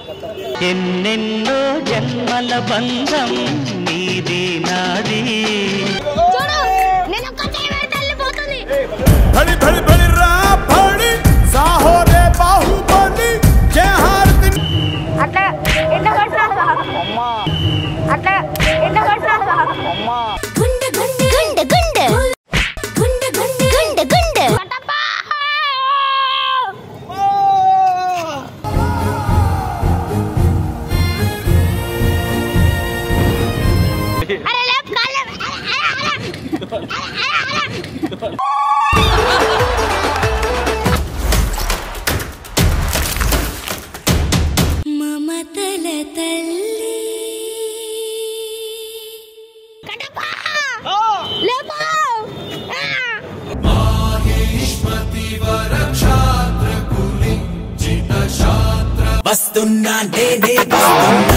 ఎన్నెన్నో జన్మల బంధం నీది నాది చూడు నేను ఒక్క చేయి పెడితే వెళ్ళిపోతుంది भली भली भली रा भली साहो रे बाहुबली जय हारती అట్లా ఎట్లా కొట్టినా అట్లా ఎట్లా కొట్టినా గుండె గుండె గుండె గుండె గుండె గుండె గుండె గుండె అరే లేపు కాళ్ళు లేపు. అరే, అరే, అరే. అరే, అరే, అరే. మమతల తల్లి కడప లేపు ఆ. వస్తున్నా నేనే వస్తున్నా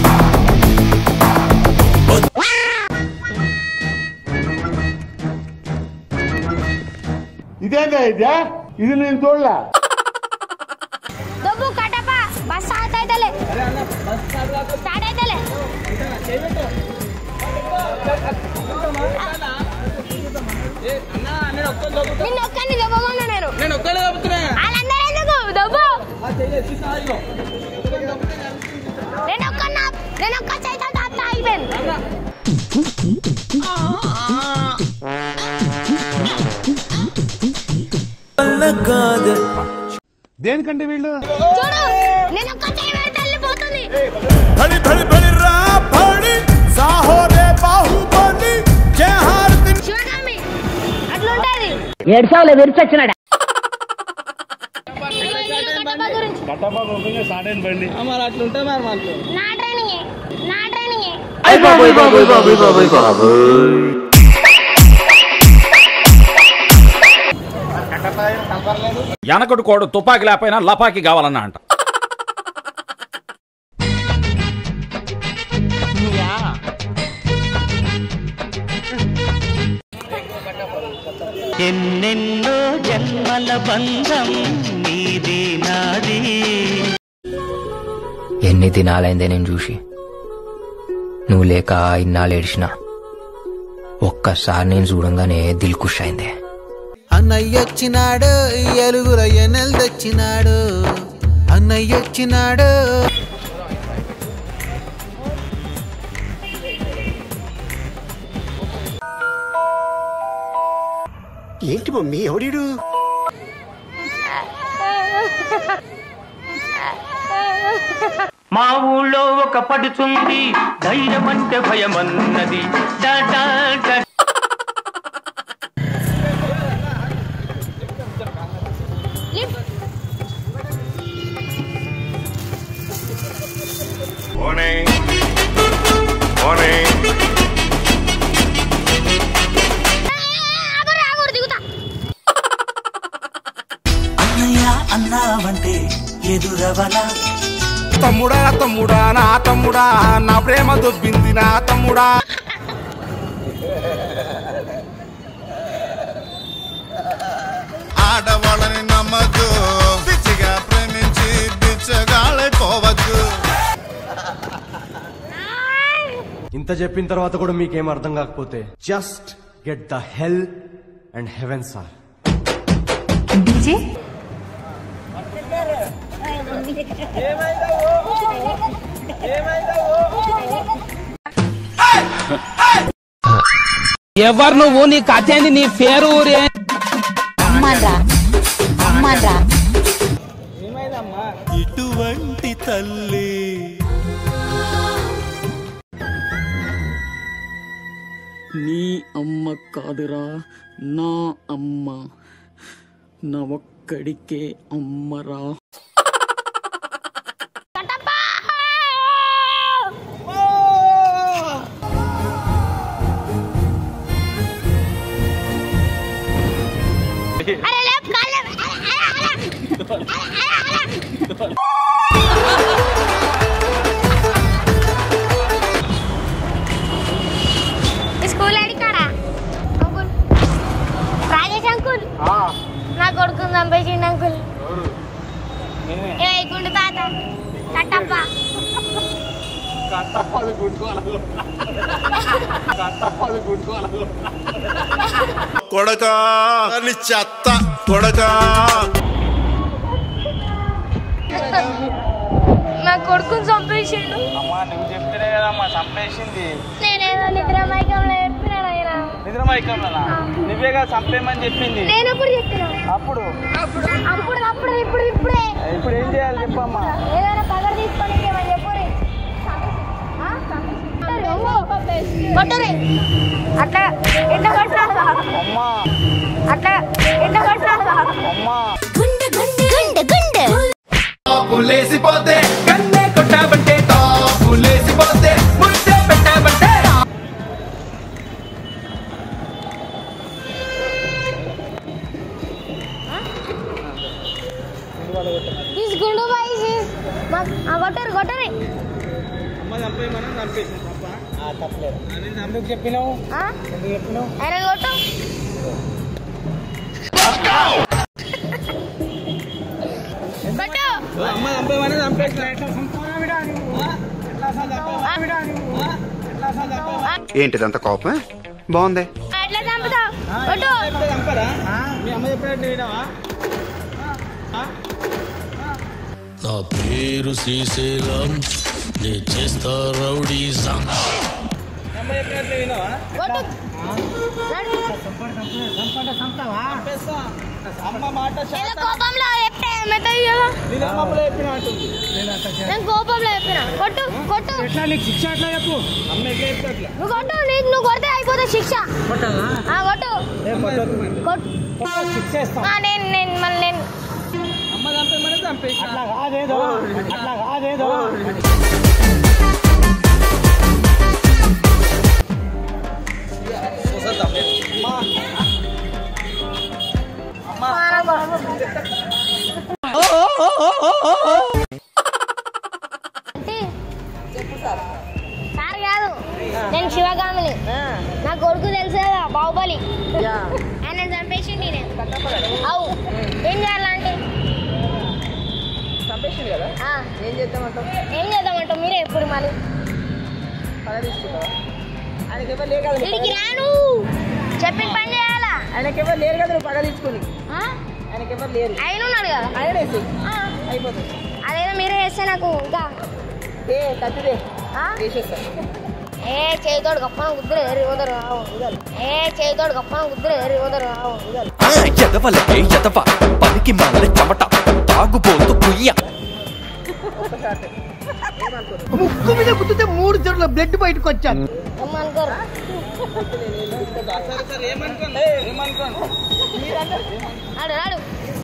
ఇదేందా ఇదే ఇది నేను చూడలే దొబ్బు కడప బస్ స్టార్ట్ అయితలే స్టార్ట్ అయితలే నిన్ను ఒక్కని దొబ్బమన్నా నేను నేను ఒక్కడే చెప్తున్నా వాళ్ళందరూ ఎందుకు దొబ్బు నేను ఒక్క నేను ఒక్క చేత తాత అయిపోయింది దేనికంటే వీళ్ళు చూడు నేను ఒక్క చేయి పెడితే వెళ్ళిపోతుంది भली भली भली रा भली साहो रे बाहुबली जय हारती శివగామి అట్లుంటది ఏడ్చావులే విరిచొచ్చినాడు కట్టప్ప గురించి కట్టప్ప ఉంటుంది స్టార్ట్ అయిన బండి మరి అట్లుంటే మరి మాకు నా ట్రైనింగ్ నా ట్రైనింగ్ వెనకటి కోడు తుపాకి లేకపోయినా లపాకి కావాలన్నా అంట ఎన్నెన్నో జన్మల బంధం నీది నాది ఎన్ని దినాలైందే నేను చూసి నువ్వు లేక ఇన్నాళ్ళు ఏడిచిన ఒక్కసారి నేను చూడంగానే దిల్ ఖుష్ అయిందే అన్నయ్య వచ్చినాడు ఎలుగుల ఎన్నెలు తెచ్చినాడు అన్నయ్య వచ్చినాడు ఏంటి మమ్మీ ఎవడీడు మా ఊళ్ళో ఒక పడుతుంది ధైర్యం అంటే భయమన్నది డా డా డా. ఆగురు ఆగురు దిగుతా అన్నయ్య అన్నావంటే ఎదురవనా తమ్ముడా తమ్ముడా నా తమ్ముడా నా ప్రేమ దొబ్బింది నా తమ్ముడా ఆడవాళ్ళని నమ్మద్దు పిచ్చిగా ప్రేమించి బిచ్చగాళ్ళైపోవద్దు ఇంత చెప్పిన తర్వాత కూడా మీకేం అర్థం కాకపోతే just get the hell and heaven sir ఎవరు నువ్వు నీ కథ ఏంది నీ పేరు ఊరే ఇటువంటి తల్లి నీ అమ్మ కాదురా నా అమ్మ నా ఒక్కడికే అమ్మరా కట్టప్ప అరే లేపు కాళ్ళు లేపు. అరే, అరే, అరే. అరే, అరే. ఈ స్కూల్ అడిగాడా అంకుల్ రాజేష్ అంకుల్ నా కొడుకుని చంపేసిండు అంకుల్ ఏ గుండు తాత కట్ట కట్టప్ప కొడకా అని చెత్త కొడకా నా కొడుకుని చంపేసిండు అమ్మా నువ్వు చెప్తేనే కదమ్మా చంపేసింది నేనేదో నిద్ర మైకంలో చెప్పినాడు ఆయన నిద్ర మైకంలోనా నువ్వేగా చంపేయమని చెప్పింది నేను ఎప్పుడు చెప్పినా అప్పుడు అప్పుడు అప్పుడు అప్పుడు ఇప్పుడు ఇప్పుడే ఇప్పుడు ఏం చేయాలి చెప్పమ్మా ఏదైనా పగర్ తీసుకొని ఏమని చెప్పురి కొట్టరే అట్లా ఎట్లా కొట్టరా అమ్మా అట్లా ఎట్లా కొట్టరా అమ్మా గుండె గుండె గుండె గుండె పులేసిపోతే కన్నే కొట్టాబంటే పులేసిపోతే ముద్దే పెట్టాబంటే ఈస్ గుండు బాయ్ ఈస్ కొట్టరు కొట్టరే అమ్మ చంపేయమని చంపేసింది తప్ప తప్పలేదు నేను ఎందుకు చెప్పినావు ఎందుకు చెప్పినావు ఆయన కొట్టు కొట్టు అమ్మ చంపేయమని చంపేసిన ఎట్లా చంపావిడా నువ్వు? ఎట్లా అసలు చంపావా? నువ్వు? ఎట్లా అసలు చంపావా? ఏంటిదంత కోపం బాగుంది ఎట్లా చంపుతావు కొట్టు చెప్తే చంపరా మీ అమ్మ చెప్పినట్టు వినావా నా పేరు శ్రీశైలం నే చేస్తా రౌడీజం అమ్మ చెప్పినట్టు వినావా కొట్టు నడు. చంపేస్తా అమ్మ మాట ఏదో కోపంలో చెప్తే ఏమవుతుంది కదా నేను అమ్మలో చెప్పిన అంటుంది నేను కోపంలో చెప్పిన కొట్టు కొట్టు ఎట్లా నీకు శిక్ష ఎట్లా చెప్పు అమ్మ ఎట్లా చెప్తే అట్లా నువ్వు కొట్టు నీకు నువ్వు కొడితే అయిపోతుంది శిక్ష ఆ, కొట్టు కొట్టు శిక్ష ఇస్తాం ఆ, నేను నేను మళ్ళీ నేను అమ్మ చంపేయమని చంపేసిన అట్లా కాదేదో అట్లా కాదేదో సార్ కాదు నేను శివగామిని నా కొడుకు తెలుసు కదా బాహుబలి ఆయన చంపేసింది నేను అవు ఏం చేయాలంటే చంపేసింది కదా ఆ, ఏం చేద్దామంటావు ఏం చేద్దామంటావు మీరే ఎప్పుడు మరి పగ తీసుకుంటావా ఆయనకి ఎవరు లేరు కదా ఇడికి రాను చెప్పిన పని చేయాలా ఆయనకి ఎవరు లేరు కదా నువ్వు పగ తీసుకుని ఆ? ఆయనకి ఎవరు లేరు ఆయన ఉన్నాడు కదా ఆయన వేసి ఆ, అయిపోతుంది అదేదో మీరే చేస్తే నాకు ఇంకా ఏ తట్టుదే ఆ? వేసేస్తా ఏ చేతోడు గప్పన కుదిరే ఎర్రి పోతారు ఆవు ఇదలు ఏ చేతోడు గప్పన కుదిరే ఎర్రి పోతారు ఆవు ఇదలు ఎదవలకే ఎదవ పనికి మాల చెమట తాగుబోతు కుయ్య ముక్కు మీద గుర్తుతే మూడు చెరువుల బ్లడ్ బయటకు వచ్చాను ఏమనుకోరు ఏమనుకోండి ఏమనుకోండి ఆడు రాడు